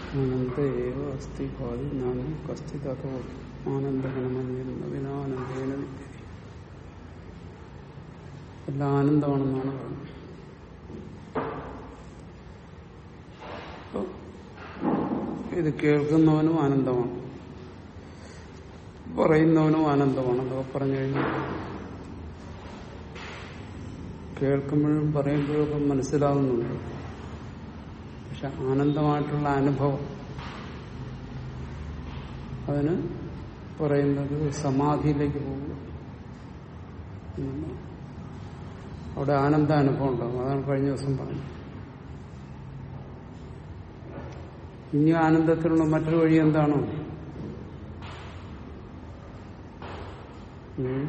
ആനന്ദ ഏവ അസ്ഥി ഭാവി നാമം കസ്തിതോ ആനന്ദഗണമന്യുന്ന വിനാനന്ദേന വിദ്യതി എല്ലാം ആനന്ദമാണെന്നാണ് പറയുന്നത് അപ്പൊ ഇത് കേൾക്കുന്നവനും ആനന്ദമാണ് പറയുന്നവനും ആനന്ദമാണ് അതൊക്കെ പറഞ്ഞു കഴിഞ്ഞാൽ കേൾക്കുമ്പോഴും പറയുമ്പോഴും ഒക്കെ മനസ്സിലാവുന്നുണ്ട് പക്ഷെ ആനന്ദമായിട്ടുള്ള അനുഭവം അതിന് പറയുന്നത് സമാധിയിലേക്ക് പോകുക എന്നുള്ളതാണ്. അവിടെ ആനന്ദ അനുഭവം ഉണ്ടാകും അതാണ് കഴിഞ്ഞ ദിവസം പറഞ്ഞത് ഇനി ആനന്ദത്തിനുള്ള മറ്റൊരു വഴി എന്താണ് ഉം.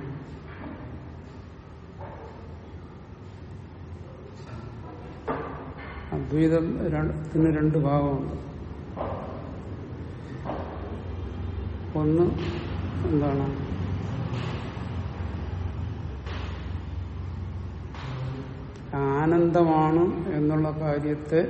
അദ്വൈതം ത്തിന് രണ്ട് ഭാഗമുണ്ട് ഒന്ന് എന്താണ് ആനന്ദമാണ് എന്നുള്ള കാര്യത്തെ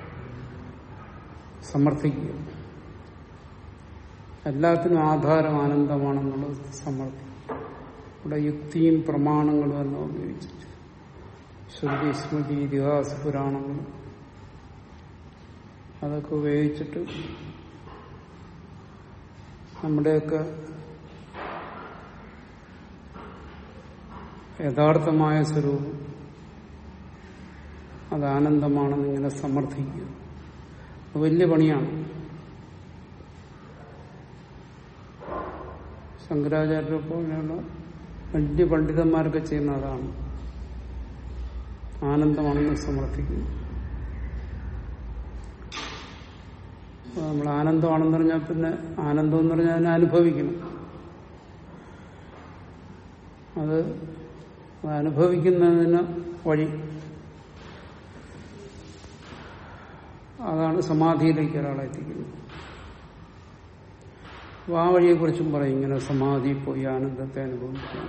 സമർത്ഥിക്കുക എല്ലാത്തിനും ആധാരം ആനന്ദമാണെന്നുള്ളത് സമർത്ഥിക്കും ഇവിടെ യുക്തിയും പ്രമാണങ്ങളും എല്ലാം ഉപയോഗിച്ചിട്ട് ശ്രുതി സ്മൃതി ഇതിഹാസ പുരാണങ്ങൾ അതൊക്കെ ഉപയോഗിച്ചിട്ട് നമ്മുടെയൊക്കെ യഥാർത്ഥമായ സ്വരൂപം അത് ആനന്ദമാണെന്ന് ഇങ്ങനെ സമർത്ഥിക്കുക അത് വലിയ പണിയാണ് ശങ്കരാചാര്യ പോലെയുള്ള വലിയ പണ്ഡിതന്മാരൊക്കെ ചെയ്യുന്ന അതാണ് ആനന്ദമാണെന്ന് സമർത്ഥിക്കുന്നു അപ്പൊ നമ്മൾ ആനന്ദമാണെന്ന് പറഞ്ഞാൽ പിന്നെ ആനന്ദം എന്ന് പറഞ്ഞാൽ അതിനെ അനുഭവിക്കണം അത് അത് അനുഭവിക്കുന്നതിന് വഴി അതാണ് സമാധിയിലേക്ക് ഒരാളെ എത്തിക്കുന്നത് അപ്പൊ ആ വഴിയെക്കുറിച്ചും പറയും ഇങ്ങനെ സമാധി പോയി ആനന്ദത്തെ അനുഭവിക്കണം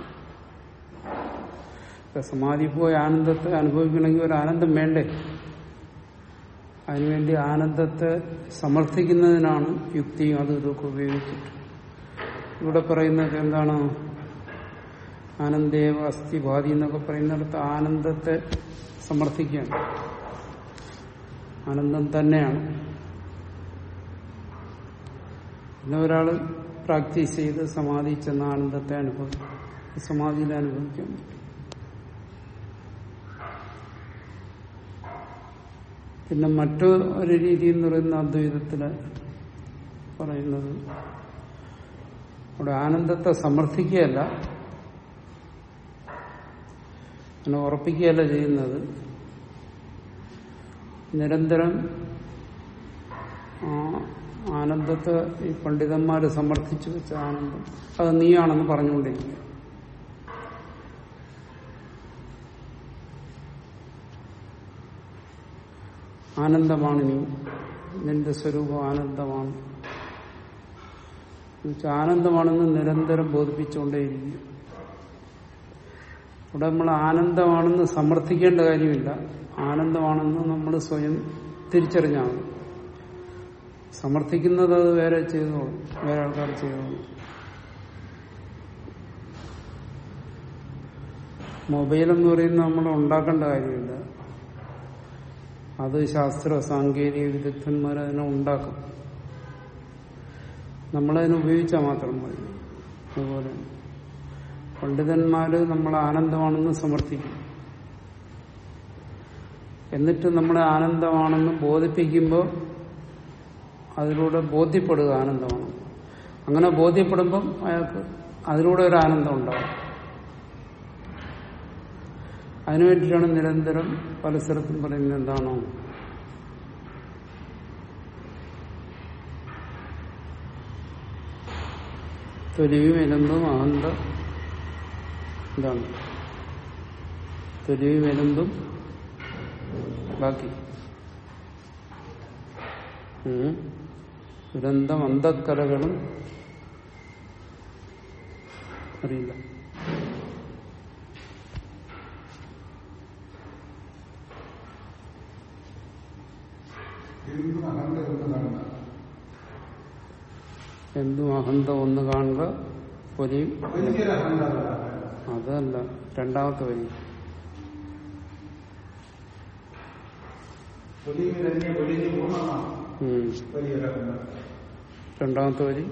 ഇപ്പൊ സമാധി പോയി ആനന്ദത്തെ അനുഭവിക്കണമെങ്കിൽ ഒരു ആനന്ദം വേണ്ടേ അതിനുവേണ്ടി ആനന്ദത്തെ സമർത്ഥിക്കുന്നതിനാണ് യുക്തിയും അതും ഇതൊക്കെ ഉപയോഗിച്ചിട്ട് ഇവിടെ പറയുന്നത് എന്താണ് ആനന്ദേവ അസ്ഥി ബാധി എന്നൊക്കെ പറയുന്നിടത്ത് ആനന്ദത്തെ സമർത്ഥിക്കുകയാണ് ആനന്ദം തന്നെയാണ് പിന്നെ ഒരാള് പ്രാക്ടീസ് ചെയ്ത് സമാധി ചെന്ന ആനന്ദത്തെ അനുഭവിക്കും സമാധിയിൽ അനുഭവിക്കാൻ പറ്റും പിന്നെ മറ്റു ഒരു രീതി എന്ന് പറയുന്ന അദ്വൈതത്തില് പറയുന്നത് അവിടെ ആനന്ദത്തെ സമർത്ഥിക്കുകയല്ല അങ്ങനെ ഉറപ്പിക്കുകയല്ല ചെയ്യുന്നത് നിരന്തരം ആ ആനന്ദത്തെ ഈ പണ്ഡിതന്മാര് സമർത്ഥിച്ചു വെച്ച ആനന്ദം അത് നീയാണെന്ന് പറഞ്ഞുകൊണ്ടിരിക്കുക ആനന്ദമാണ് നീ നിന്റെ സ്വരൂപം ആനന്ദമാണ് എന്നുവെച്ചാൽ ആനന്ദമാണെന്ന് നിരന്തരം ബോധിപ്പിച്ചുകൊണ്ടേയിരിക്കും ഇവിടെ നമ്മൾ ആനന്ദമാണെന്ന് സമർത്ഥിക്കേണ്ട കാര്യമില്ല ആനന്ദമാണെന്ന് നമ്മൾ സ്വയം തിരിച്ചറിഞ്ഞാൽ മതി സമർത്ഥിക്കുന്നത് അത് വേറെ ചെയ്തോളും വേറെ ആൾക്കാർ ചെയ്തോളും മൊബൈൽ എന്ന് പറയുന്നത് നമ്മൾ ഉണ്ടാക്കേണ്ട കാര്യമില്ല അത് ശാസ്ത്ര സാങ്കേതിക വിദഗ്ധന്മാർ അതിനെ ഉണ്ടാക്കും നമ്മളതിനെ ഉപയോഗിച്ചാൽ മാത്രം മതി അതുപോലെ പണ്ഡിതന്മാര് നമ്മൾ ആനന്ദമാണെന്ന് സമർത്ഥിക്കും എന്നിട്ട് നമ്മളെ ആനന്ദമാണെന്ന് ബോധിപ്പിക്കുമ്പോൾ അതിലൂടെ ബോധ്യപ്പെടുക ആനന്ദമാണ് അങ്ങനെ ബോധ്യപ്പെടുമ്പം അയാൾക്ക് അതിലൂടെ ഒരു ആനന്ദം ഉണ്ടാവും അതിനുവേണ്ടിയിട്ടാണ് നിരന്തരം പല സ്ഥലത്തും പറയുന്നത് എന്താണോ തൊലിയും എലുമ്പും അഹന്ത എന്താണ് തൊലിയും എലുമ്പും ബാക്കി ഉം. ദുരന്തം അന്ധക്കലകളും അറിയില്ല ഇരുമ്പ് അഹന്ത എന്നതാണ് എന്തും അഹന്ത ഒന്ന് കാണുക പൊലിയും വലിയൊരു അഹങ്കാരം അതല്ല രണ്ടാമത്തെ വരി പൊലിയും തന്നെ വെളിഞ്ഞ് പൂർണ്ണമാണ് ഉം. വലിയൊരു അഹങ്കാരം രണ്ടാമത്തെ വരി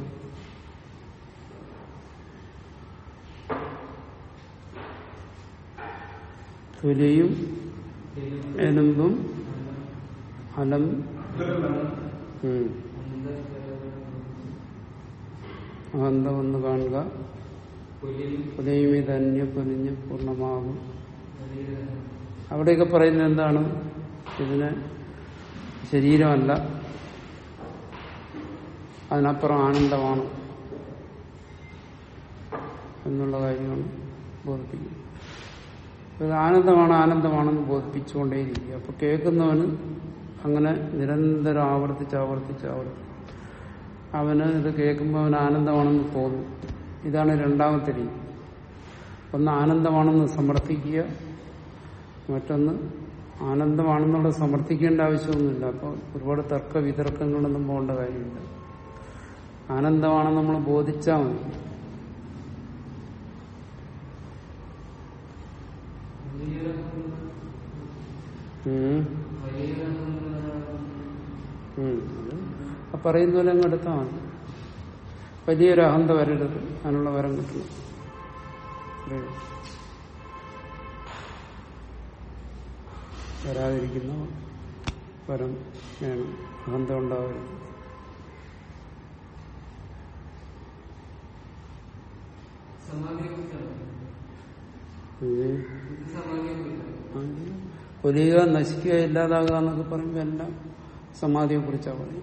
തുലിയും എലുമ്പും അലം ഉം. അഹന്ത ഒന്ന് കാണുക പുലയും ഇതന്യ പൊലിഞ്ഞ് പൂർണ്ണമാകും അവിടെയൊക്കെ പറയുന്നത് എന്താണ് ഇതിന് ശരീരമല്ല അതിനപ്പുറം ആനന്ദമാണ് എന്നുള്ള കാര്യമാണ് ബോധിപ്പിക്കുന്നത് ഇത് ആനന്ദമാണ് ആനന്ദമാണെന്ന് ബോധിപ്പിച്ചുകൊണ്ടേയിരിക്കുക അപ്പൊ കേൾക്കുന്നവന് അങ്ങനെ നിരന്തരം ആവർത്തിച്ച് ആവർത്തിച്ച് ആവർത്തിച്ച് അവന് ഇത് കേൾക്കുമ്പോൾ അവന് ആനന്ദമാണെന്ന് തോന്നും ഇതാണ് രണ്ടാമത്തെ രീതി ഒന്ന് ആനന്ദമാണെന്ന് സമർത്ഥിക്കുക മറ്റൊന്ന് ആനന്ദമാണെന്നുള്ളത് സമർത്ഥിക്കേണ്ട ആവശ്യമൊന്നുമില്ല അപ്പോൾ ഒരുപാട് തർക്ക വിതർക്കങ്ങളൊന്നും പോകേണ്ട കാര്യമില്ല ആനന്ദമാണെന്ന് നമ്മൾ ബോധിച്ചാൽ മതി ഉം. ഉം. അത് ആ പറയുന്ന പോലെ അങ്ങ് എടുത്താൽ മതി വലിയൊരു അഹന്ത വരരുത് അതിനുള്ള വരം കിട്ടണം അത്രയേ ഉള്ളൂ. വരാതിരിക്കുന്ന വരം വേണം അഹന്ത ഉണ്ടാവരുത് ഇത് കൊലിയുക നശിക്കുക ഇല്ലാതാകുക എന്നൊക്കെ പറയുമ്പോൾ എല്ലാം സമാധിയെ കുറിച്ചാണ് പറയും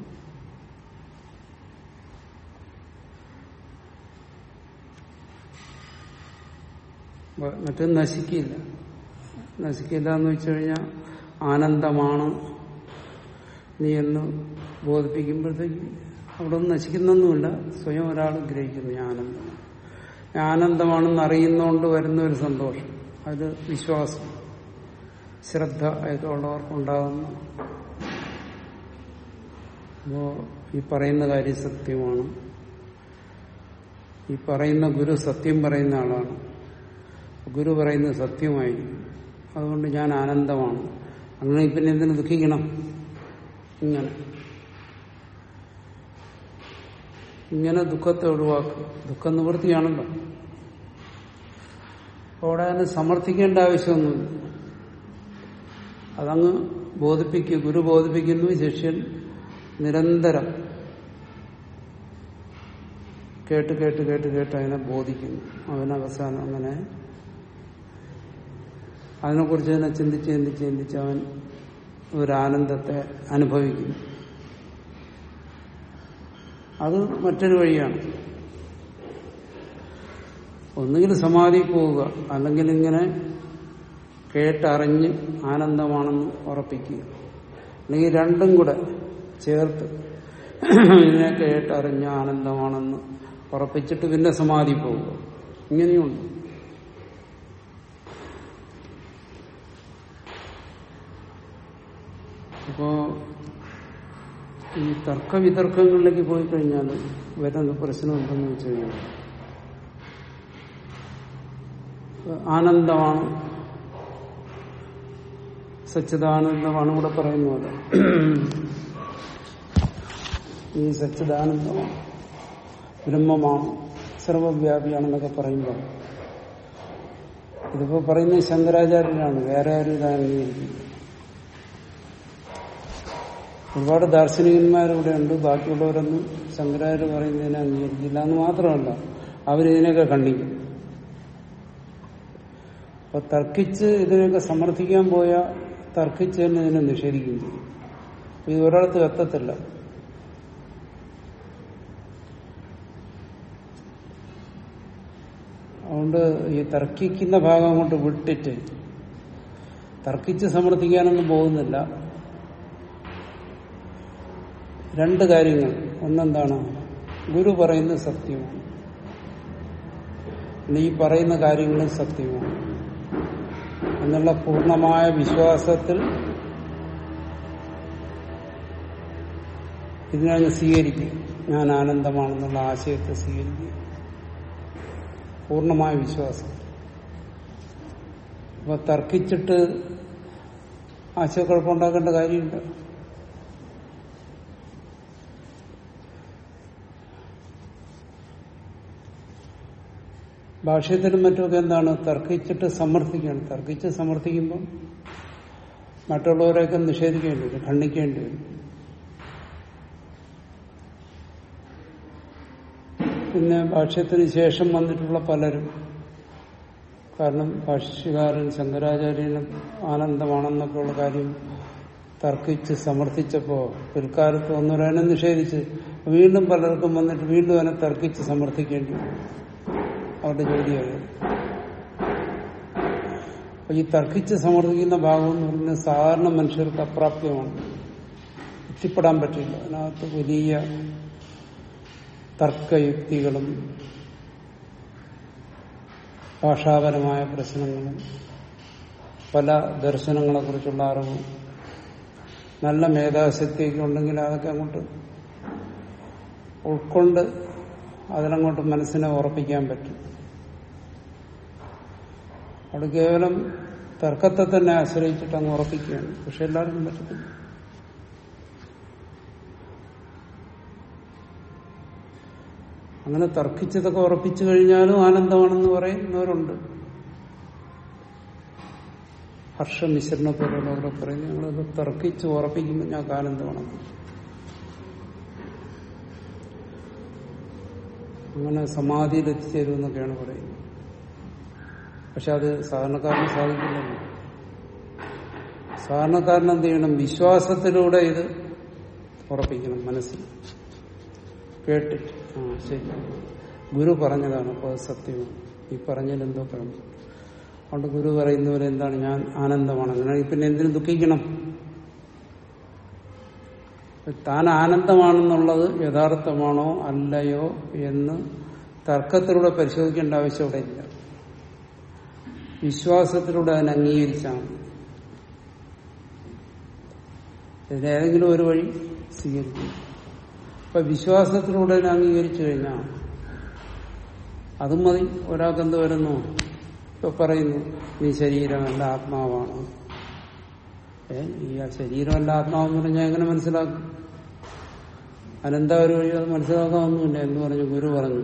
മറ്റേ നശിക്കില്ല നശിക്കില്ല എന്ന് വെച്ചു കഴിഞ്ഞാൽ ആനന്ദമാണ് നീ എന്ന് ബോധിപ്പിക്കുമ്പോഴത്തേക്ക് അവിടെ ഒന്നും നശിക്കുന്നൊന്നുമില്ല സ്വയം ഒരാൾ ഗ്രഹിക്കുന്നു ഈ ആനന്ദം ഈ ആനന്ദമാണെന്ന് അറിയുന്നതുകൊണ്ട് വരുന്ന ഒരു സന്തോഷം അത് വിശ്വാസം ശ്രദ്ധ ഒക്കെ ഉള്ളവർക്കുണ്ടാകുന്ന അപ്പോ ഈ പറയുന്ന കാര്യം സത്യമാണ് ഈ പറയുന്ന ഗുരു സത്യം പറയുന്ന ആളാണ് ഗുരു പറയുന്നത് സത്യമായിരിക്കും അതുകൊണ്ട് ഞാൻ ആനന്ദമാണ് അങ്ങനെ പിന്നെ എന്തിനു ദുഃഖിക്കണം ഇങ്ങനെ ഇങ്ങനെ ദുഃഖത്തെ ഒഴിവാക്കും ദുഃഖ നിവൃത്തിയാണല്ലോ അവിടെ അതിനെ സമർത്ഥിക്കേണ്ട ആവശ്യമൊന്നുമില്ല അതങ്ങ് ബോധിപ്പിക്കുക ഗുരു ബോധിപ്പിക്കുന്നു ശിഷ്യൻ നിരന്തരം കേട്ട് കേട്ട് കേട്ട് കേട്ട് അതിനെ ബോധിക്കുന്നു അവനവസാനം അങ്ങനെ അതിനെക്കുറിച്ച് തന്നെ ചിന്തിച്ച് ചിന്തിച്ച് ചിന്തിച്ച് അവൻ ഒരാനന്ദത്തെ അനുഭവിക്കുന്നു അത് മറ്റൊരു വഴിയാണ് ഒന്നുകിൽ സമാധി പോവുക അല്ലെങ്കിൽ ഇങ്ങനെ കേട്ടറിഞ്ഞ് ആനന്ദമാണെന്ന് ഉറപ്പിക്കുക അല്ലെങ്കിൽ രണ്ടും കൂടെ ചേർത്ത് ഇതിനെ കേട്ടറിഞ്ഞ് ആനന്ദമാണെന്ന് ഉറപ്പിച്ചിട്ട് പിന്നെ സമാധി പോവുക ഇങ്ങനെയുണ്ട് അപ്പോ ഈ തർക്കവിതർക്കങ്ങളിലേക്ക് പോയി കഴിഞ്ഞാൽ വരുന്ന പ്രശ്നം എന്തെന്ന് വെച്ച് കഴിഞ്ഞാൽ ആനന്ദമാണ് സച്ചിദാനന്ദമാണ് ഇവിടെ പറയുന്ന പോലെ ഈ സച്ചിദാനന്ദമാണ് ബ്രഹ്മമാണ് സർവവ്യാപിയാണെന്നൊക്കെ പറയുമ്പോൾ ഇതിപ്പോ പറയുന്നത് ശങ്കരാചാര്യനാണ് വേറെ ആരും ഇത് അംഗീകരിക്കില്ല ഒരുപാട് ദാർശനികന്മാരിവിടെ ഉണ്ട് ബാക്കിയുള്ളവരൊന്നും ശങ്കരാചാര്യ പറയുന്നതിനെ അംഗീകരിക്കില്ല എന്ന് മാത്രമല്ല അവരിതിനെയൊക്കെ ഖണ്ഡിക്കും അപ്പൊ തർക്കിച്ച് ഇതിനൊക്കെ സമർത്ഥിക്കാൻ പോയ തർക്കിച്ച് തന്നെ ഇതിനെ നിഷേധിക്കും ചെയ്യും അപ്പൊ ഇത് ഒരിടത്തും എത്തത്തില്ല അതുകൊണ്ട് ഈ തർക്കിക്കുന്ന ഭാഗം കൊണ്ട് വിട്ടിട്ട് തർക്കിച്ച് സമർത്ഥിക്കാനൊന്നും പോകുന്നില്ല രണ്ട് കാര്യങ്ങൾ ഒന്നെന്താണ് ഗുരു പറയുന്നത് സത്യമാണ് പിന്നെ ഈ പറയുന്ന കാര്യങ്ങളും സത്യമാണ് എന്നുള്ള പൂർണ്ണമായ വിശ്വാസത്തിൽ ഇതിനങ്ങ് സ്വീകരിക്കും ഞാൻ ആനന്ദമാണെന്നുള്ള ആശയത്തെ സ്വീകരിക്കുക പൂർണ്ണമായ വിശ്വാസം അപ്പൊ തർക്കിച്ചിട്ട് ആശയക്കുഴപ്പമുണ്ടാക്കേണ്ട കാര്യമില്ല ഭാഷ്യത്തിനും മറ്റുമൊക്കെ എന്താണ് തർക്കിച്ചിട്ട് സമർത്ഥിക്കുകയാണ് തർക്കിച്ച് സമർത്ഥിക്കുമ്പം മറ്റുള്ളവരെയൊക്കെ നിഷേധിക്കേണ്ടി വരും ഖണ്ഡിക്കേണ്ടി വരും പിന്നെ ഭാഷ്യത്തിന് ശേഷം വന്നിട്ടുള്ള പലരും കാരണം ഭാഷ്യകാരൻ ശങ്കരാചാര്യനും ആനന്ദമാണെന്നൊക്കെയുള്ള കാര്യം തർക്കിച്ച് സമർത്ഥിച്ചപ്പോ പിൽക്കാലത്ത് ഒന്നൊരതിനെ നിഷേധിച്ച് വീണ്ടും പലർക്കും വന്നിട്ട് വീണ്ടും അതിനെ തർക്കിച്ച് സമർത്ഥിക്കേണ്ടി വരും അവരുടെ ജോലിയായി അപ്പൊ ഈ തർക്കിച്ച് സമർത്ഥിക്കുന്ന ഭാഗം എന്ന് പറയുന്നത് സാധാരണ മനുഷ്യർക്ക് അപ്രാപ്യമാണ് എത്തിപ്പെടാൻ പറ്റില്ല അതിനകത്ത് വലിയ തർക്കയുക്തികളും ഭാഷാപരമായ പ്രശ്നങ്ങളും പല ദർശനങ്ങളെ കുറിച്ചുള്ള അറിവും നല്ല മേധാശക്തിയൊക്കെ ഉണ്ടെങ്കിൽ അതൊക്കെ അങ്ങോട്ട് ഉൾക്കൊണ്ട് അതിനങ്ങോട്ട് മനസ്സിനെ ഉറപ്പിക്കാൻ പറ്റും അവിടെ കേവലം തർക്കത്തെ തന്നെ ആശ്രയിച്ചിട്ട് അങ്ങ് ഉറപ്പിക്കുകയാണ് പക്ഷെ എല്ലാവർക്കും പറ്റത്തില്ല അങ്ങനെ തർക്കിച്ചതൊക്കെ ഉറപ്പിച്ചു കഴിഞ്ഞാലും ആനന്ദമാണെന്ന് പറയുന്നവരുണ്ട് ഹർഷമിശ്രണത്തോടുള്ളവരെ പറയുന്നത് ഞങ്ങളത് തർക്കിച്ച് ഉറപ്പിക്കുമ്പോൾ ഞങ്ങൾക്ക് ആനന്ദമാണെന്ന് അങ്ങനെ സമാധിയിൽ എത്തിച്ചേരുമെന്നൊക്കെയാണ് പറയുന്നത് പക്ഷെ അത് സാധാരണക്കാരന് സാധിക്കില്ലല്ലോ സാധാരണക്കാരൻ എന്ത് ചെയ്യണം വിശ്വാസത്തിലൂടെ ഇത് ഉറപ്പിക്കണം മനസ്സിൽ കേട്ടിട്ട് ആ ശരി ഗുരു പറഞ്ഞതാണ് അപ്പോൾ അത് സത്യമാണ് ഈ പറഞ്ഞതിൽ എന്തോ പറഞ്ഞു അതുകൊണ്ട് ഗുരു പറയുന്നവരെ എന്താണ് ഞാൻ ആനന്ദമാണ് അങ്ങനെയാണെങ്കിൽ പിന്നെ എന്തിനു ദുഃഖിക്കണം താൻ ആനന്ദമാണെന്നുള്ളത് യഥാർത്ഥമാണോ അല്ലയോ എന്ന് തർക്കത്തിലൂടെ പരിശോധിക്കേണ്ട ആവശ്യം ഇവിടെ ഇല്ല വിശ്വാസത്തിലൂടെ അതിനെ അംഗീകരിച്ചാണ് ഇതിലേതെങ്കിലും ഒരു വഴി സ്വീകരിക്കും അപ്പൊ വിശ്വാസത്തിലൂടെ അതിനെ അംഗീകരിച്ചു കഴിഞ്ഞാൽ അതും മതി ഒരാൾക്ക് എന്ത് വരുന്നു ഇപ്പൊ പറയുന്നു നീ ശരീരമല്ല ആത്മാവാണ് ഏ ഈ ആ ശരീരമല്ല ആത്മാവെന്ന് പറഞ്ഞാൽ എങ്ങനെ മനസ്സിലാക്കും അനന്ത ഒരു വഴി അത് മനസ്സിലാക്കാമൊന്നുമില്ല എന്ന് പറഞ്ഞു ഗുരു പറഞ്ഞു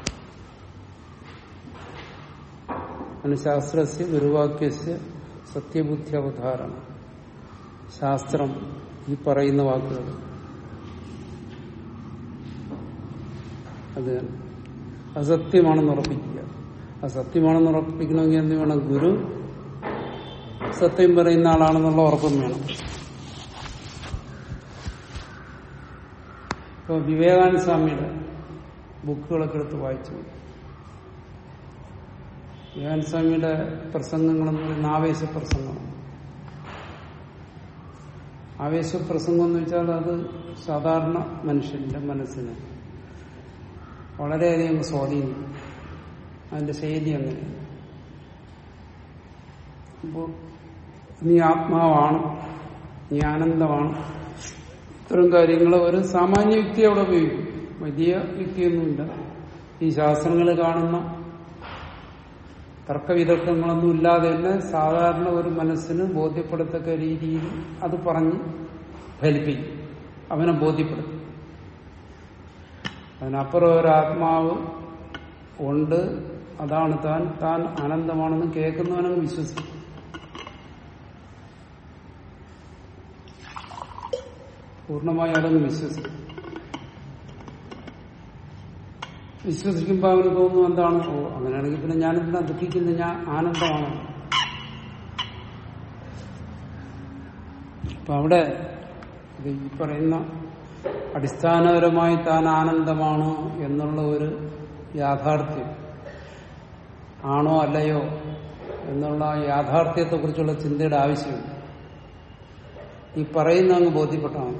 ശാസ്ത്രസ്യ ഗുരുവാക്യസ്യ സത്യബുദ്ധി അവതാരണം ശാസ്ത്രം ഈ പറയുന്ന വാക്കുകൾ അത് അസത്യമാണെന്ന് ഉറപ്പിക്കുക അസത്യമാണെന്ന് ഉറപ്പിക്കണമെങ്കിൽ എന്ത് വേണം ഗുരു സത്യം പറയുന്ന ആളാണെന്നുള്ള ഉറപ്പും വേണം ഇപ്പൊ വിവേകാനന്ദ സ്വാമിയുടെ ബുക്കുകളൊക്കെ എടുത്ത് വായിച്ചു വിവേകാനന്ദ സ്വാമിയുടെ പ്രസംഗങ്ങളെന്ന് പറയുന്ന ആവേശ പ്രസംഗമാണ് ആവേശപ്രസംഗം എന്ന് വെച്ചാൽ അത് സാധാരണ മനുഷ്യന്റെ മനസ്സിന് വളരെയധികം സ്വാധീനം അതിന്റെ ശൈലി അങ്ങനെ അപ്പോൾ നീ ആത്മാവാണ് നീ ആനന്ദമാണ് ഇത്തരം കാര്യങ്ങൾ ഒരു സാമാന്യ യുക്തി അവിടെ ഉപയോഗിക്കും വലിയ യുക്തിയൊന്നുമില്ല ഈ ശാസ്ത്രങ്ങൾ കാണുന്ന തർക്കവിതർക്കങ്ങളൊന്നും ഇല്ലാതെ തന്നെ സാധാരണ ഒരു മനസ്സിന് ബോധ്യപ്പെടത്തക്ക രീതിയിൽ അത് പറഞ്ഞ് ഫലിപ്പിക്കും അവനെ ബോധ്യപ്പെടുത്തും അതിനപ്പുറം ഒരാത്മാവ് ഉണ്ട് അതാണ് താൻ താൻ ആനന്ദമാണെന്ന് കേൾക്കുന്നവനങ്ങ് വിശ്വസിക്കും പൂർണ്ണമായി അതങ്ങ് വിശ്വസിക്കും വിശ്വസിക്കുമ്പോൾ അവന് തോന്നുന്നു എന്താണ് ഓ അങ്ങനെയാണെങ്കിൽ പിന്നെ ഞാനെന്തിനാ ദുഃഖിക്കുന്നത് ഞാൻ ആനന്ദമാണ് അപ്പൊ അവിടെ ഇത് ഈ പറയുന്ന അടിസ്ഥാനപരമായി താൻ ആനന്ദമാണ് എന്നുള്ള ഒരു യാഥാർത്ഥ്യം ആണോ അല്ലയോ എന്നുള്ള യാഥാർത്ഥ്യത്തെ കുറിച്ചുള്ള ചിന്തയുടെ ആവശ്യമില്ല ഈ പറയുന്ന അങ്ങ് ബോധ്യപ്പെട്ടാണ്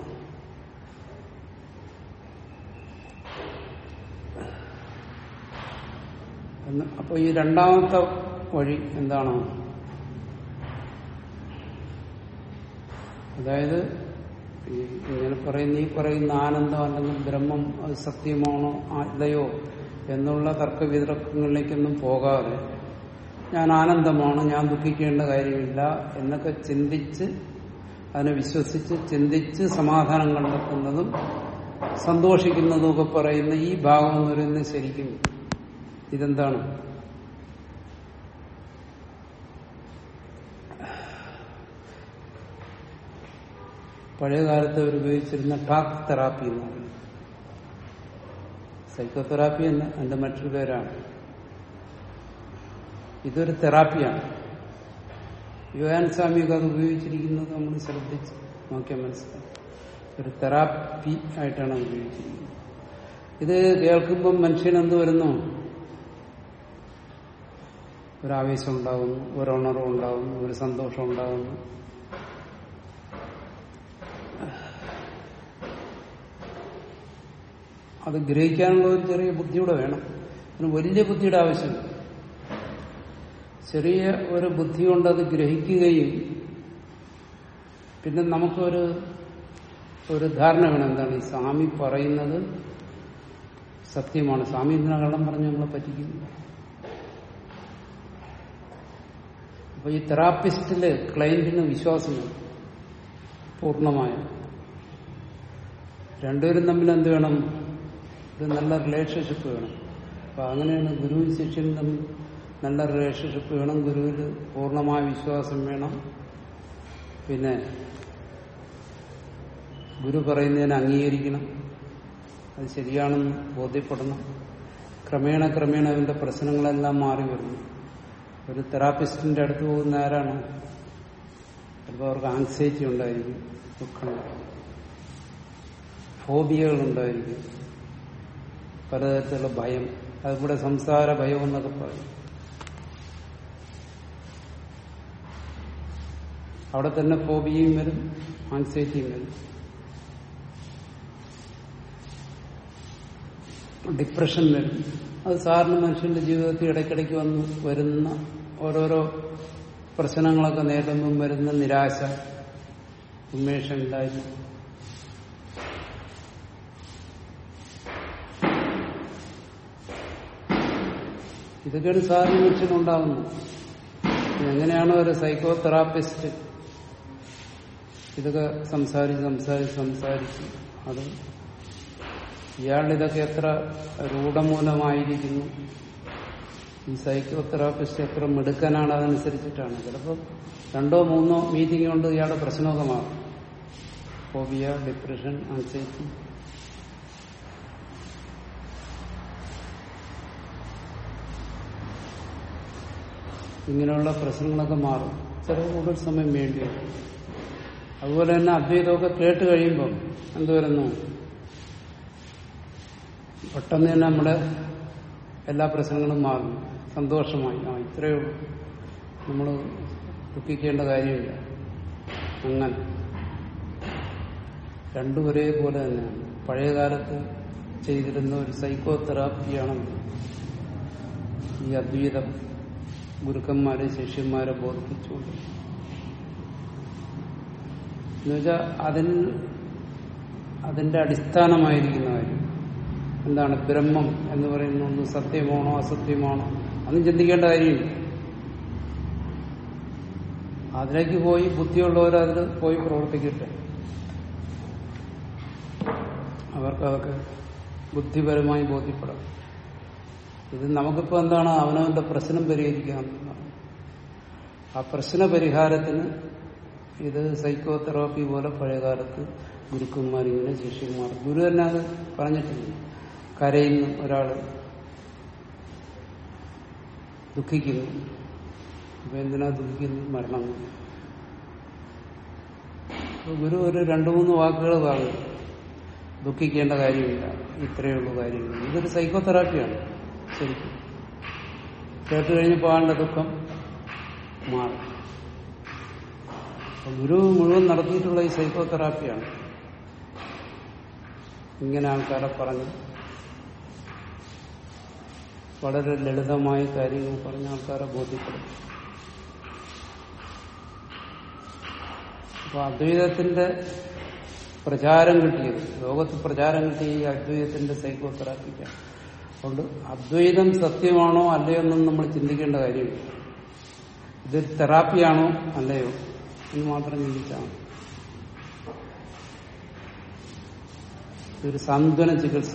അപ്പൊ ഈ രണ്ടാമത്തെ വഴി എന്താണ് അതായത് ഈ ഇങ്ങനെ പറയുന്ന ഈ പറയുന്ന ആനന്ദം അല്ലെങ്കിൽ ബ്രഹ്മം അത് സത്യമാണോ അല്ലയോ എന്നുള്ള തർക്കവിതർക്കങ്ങളിലേക്കൊന്നും പോകാതെ ഞാൻ ആനന്ദമാണ് ഞാൻ ദുഃഖിക്കേണ്ട കാര്യമില്ല എന്നൊക്കെ ചിന്തിച്ച് അതിനെ വിശ്വസിച്ച് ചിന്തിച്ച് സമാധാനം കണ്ടെത്തുന്നതും സന്തോഷിക്കുന്നതും ഒക്കെ പറയുന്ന ഈ ഭാഗം എന്ന് പറയുന്നത് ശരിക്കും ഇതെന്താണ് പഴയ കാലത്ത് അവർ ഉപയോഗിച്ചിരുന്ന ടാക്ക് തെറാപ്പി എന്ന് പറയും സൈക്കോതെറാപ്പി തന്നെ എന്റെ മറ്റൊരു പേരാണ് ഇതൊരു തെറാപ്പിയാണ് യുവാൻ സ്വാമിയൊക്കെ അത് ഉപയോഗിച്ചിരിക്കുന്നത് നമ്മൾ ശ്രദ്ധിച്ച് നോക്കിയാൽ മനസ്സിലാവും ഒരു തെറാപ്പി ആയിട്ടാണ് അത് ഉപയോഗിച്ചിരിക്കുന്നത് ഇത് കേൾക്കുമ്പം മനുഷ്യൻ എന്ത് വരുന്നു ഒരാവേശം ഉണ്ടാകുന്നു ഒരു ഉണർവ് ഉണ്ടാകുന്നു ഒരു സന്തോഷം ഉണ്ടാകുന്നു അത് ഗ്രഹിക്കാനുള്ള ഒരു ചെറിയ ബുദ്ധിയൂടെ വേണം അതിന് വലിയ ബുദ്ധിയുടെ ആവശ്യമില്ല ചെറിയ ഒരു ബുദ്ധി കൊണ്ട് അത് ഗ്രഹിക്കുകയും പിന്നെ നമുക്കൊരു ഒരു ധാരണ വേണം എന്താണ് ഈ സ്വാമി പറയുന്നത് സത്യമാണ് സ്വാമി ഇതിനെ കള്ളം പറഞ്ഞ് നമ്മളെ പറ്റിക്കുന്നു അപ്പൊ ഈ തെറാപ്പിസ്റ്റില് ക്ലയന്റിന് വിശ്വാസം വേണം പൂർണ്ണമായ രണ്ടുപേരും തമ്മിൽ എന്ത് വേണം ഒരു നല്ല റിലേഷൻഷിപ്പ് വേണം അപ്പൊ അങ്ങനെയാണ് ഗുരുവും ശിഷ്യനും തമ്മിൽ നല്ല റിലേഷൻഷിപ്പ് വേണം ഗുരുവിൽ പൂർണ്ണമായ വിശ്വാസം വേണം പിന്നെ ഗുരു പറയുന്നതിനെ അംഗീകരിക്കണം അത് ശരിയാണെന്ന് ബോധ്യപ്പെടണം ക്രമേണ ക്രമേണ അതിന്റെ പ്രശ്നങ്ങളെല്ലാം മാറി വരുന്നു ഒരു തെറാപ്പിസ്റ്റിന്റെ അടുത്ത് പോകുന്ന ആരാണ് ചിലപ്പോൾ അവർക്ക് ആങ്സൈറ്റി ഉണ്ടായിരിക്കും ദുഃഖം ഫോബിയകൾ ഉണ്ടായിരിക്കും പലതരത്തിലുള്ള ഭയം അതിവിടെ സംസാര ഭയം എന്നൊക്കെ പറയും അവിടെ തന്നെ ഫോബിയയും വരും ആൻസൈറ്റിയും വരും ഡിപ്രഷൻ വരും അത് സാറിന് മനുഷ്യന്റെ ജീവിതത്തിൽ ഇടയ്ക്കിടയ്ക്ക് വന്ന് വരുന്ന ഓരോരോ പ്രശ്നങ്ങളൊക്കെ നേരിടുമ്പം വരുന്ന നിരാശ ഉന്മേഷം ഉണ്ടായി ഇതൊക്കെയാണ് സാധാരണ മനുഷ്യനുണ്ടാകുന്നത് എങ്ങനെയാണോ ഒരു സൈക്കോ തെറാപ്പിസ്റ്റ് ഇതൊക്കെ സംസാരിച്ച് സംസാരിച്ച് സംസാരിച്ച് അത് ഇയാളുടെ ഇതൊക്കെ എത്ര രൂഢമൂലമായിരിക്കുന്നു ഈ സൈക്കോ തെറാപ്പിസ്റ്റ് എത്ര മിടുക്കനാണ് അതനുസരിച്ചിട്ടാണ് ചിലപ്പോൾ രണ്ടോ മൂന്നോ മീറ്റിംഗ് കൊണ്ട് ഇയാളുടെ പ്രശ്നമൊക്കെ മാറും ഫോബിയ ഡിപ്രഷൻ ആൻസൈറ്റി ഇങ്ങനെയുള്ള പ്രശ്നങ്ങളൊക്കെ മാറും ചില കൂടുതൽ സമയം വേണ്ടി വരും അതുപോലെ തന്നെ അദ്വൈതമൊക്കെ കേട്ട് കഴിയുമ്പം എന്ത് വരുന്നു പെട്ടെന്ന് തന്നെ നമ്മുടെ എല്ലാ പ്രശ്നങ്ങളും മാറുന്നു സന്തോഷമായി ആ ഇത്രയേ ഉള്ളൂ നമ്മൾ ദുഃഖിക്കേണ്ട കാര്യമില്ല അങ്ങനെ രണ്ടും ഒരേപോലെ തന്നെയാണ് പഴയ കാലത്ത് ചെയ്തിരുന്ന ഒരു സൈക്കോ തെറാപ്പിയാണ് ഈ അദ്വൈതം ഗുരുക്കന്മാരെ ശിഷ്യന്മാരെ ബോധിപ്പിച്ചുകൊണ്ട് എന്നുവെച്ചാൽ അതിൽ അതിന്റെ അടിസ്ഥാനമായിരിക്കുന്ന കാര്യം എന്താണ് ബ്രഹ്മം എന്ന് പറയുന്ന ഒന്ന് സത്യമാണോ അസത്യമാണോ അതൊന്നും ചിന്തിക്കേണ്ട കാര്യമില്ല അതിലേക്ക് പോയി ബുദ്ധിയുള്ളവർ അതിൽ പോയി പ്രവർത്തിക്കട്ടെ അവർക്കതൊക്കെ ബുദ്ധിപരമായി ബോധ്യപ്പെടാം ഇത് നമുക്കിപ്പോ എന്താണ് അവനവന്റെ പ്രശ്നം പരിഹരിക്കുക ആ പ്രശ്ന പരിഹാരത്തിന് ഇത് സൈക്കോ തെറാപ്പി പോലെ പഴയകാലത്ത് ഗുരുക്കന്മാർ ഇങ്ങനെ ശിഷ്യന്മാർ ഗുരു തന്നെ അത് പറഞ്ഞിട്ടുണ്ട് കരയുന്നു ഒരാള് ദുഃഖിക്കുന്നു അപ്പൊ എന്തിനാ ദുഃഖിക്കുന്നു മരണം അപ്പൊ ഗുരു ഒരു രണ്ടു മൂന്ന് വാക്കുകൾ പറഞ്ഞു ദുഃഖിക്കേണ്ട കാര്യമില്ല ഇത്രയേ ഉള്ളൂ കാര്യമില്ല ഇതൊരു സൈക്കോ തെറാപ്പിയാണ് ശരിക്കും കേട്ട് കഴിഞ്ഞപ്പോൾ ആളുടെ ദുഃഖം മാറി അപ്പൊ ഗുരു മുഴുവൻ നടത്തിയിട്ടുള്ള ഈ സൈക്കോ തെറാപ്പിയാണ് ഇങ്ങനെ ആൾക്കാരെ പറഞ്ഞ് വളരെ ലളിതമായ കാര്യങ്ങൾ പറഞ്ഞ ആൾക്കാരെ ബോധ്യപ്പെടും അപ്പൊ അദ്വൈതത്തിന്റെ പ്രചാരം കിട്ടിയത് ലോകത്ത് പ്രചാരം കിട്ടിയ ഈ അദ്വൈതത്തിന്റെ സൈക്കോതെറാപ്പിക്കാണ് അതുകൊണ്ട് അദ്വൈതം സത്യമാണോ അല്ലയോ എന്നും നമ്മൾ ചിന്തിക്കേണ്ട കാര്യമില്ല ഇത് തെറാപ്പിയാണോ അല്ലയോ എന്ന് മാത്രം ചിന്തിച്ചാൽ മതി. ഇതൊരു സാന്ത്വന ചികിത്സ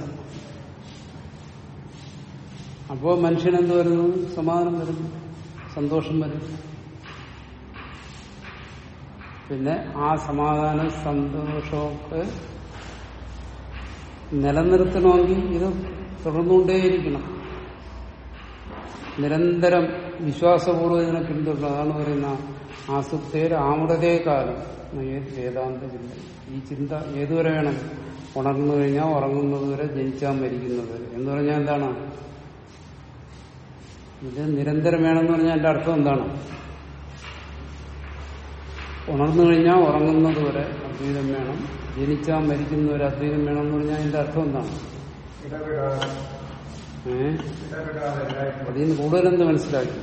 അപ്പോ മനുഷ്യനെന്ത് വരുന്നു സമാധാനം വരുന്നു സന്തോഷം വരുന്നു പിന്നെ ആ സമാധാന സന്തോഷമൊക്കെ നിലനിർത്തണമെങ്കിൽ ഇത് തുടർന്നുകൊണ്ടേയിരിക്കണം നിരന്തരം വിശ്വാസപൂർവ്വം ഇതിനെ പിന്തുടരണം അതാണ് പറയുന്ന ആസുപ്തേർ ആമുടതേ കാലം ഏത് വേദാന്ത ചിന്ത ഈ ചിന്ത ഏതുവരെ വേണം ഉണർന്നു കഴിഞ്ഞാൽ ഉറങ്ങുന്നത് വരെ ജനിച്ചാൽ മരിക്കുന്നത് വരെ എന്ന് പറഞ്ഞാൽ എന്താണ് ഇത് നിരന്തരം വേണമെന്ന് പറഞ്ഞാൽ എന്റെ അർത്ഥം എന്താണ് ഉണർന്നു കഴിഞ്ഞാൽ ഉറങ്ങുന്നത് വരെ അദ്വൈതം വേണം ജനിച്ചാൽ മരിക്കുന്നവരെ അദ്വൈതം വേണം എന്ന് പറഞ്ഞാൽ അതിന്റെ അർത്ഥം എന്താണ് ഇടപെടാതെ ഏഹ് ഇടപെടാതെ എല്ലായ്പ്പോഴും അതിൽ നിന്ന് കൂടുതലെന്ത് മനസ്സിലാക്കി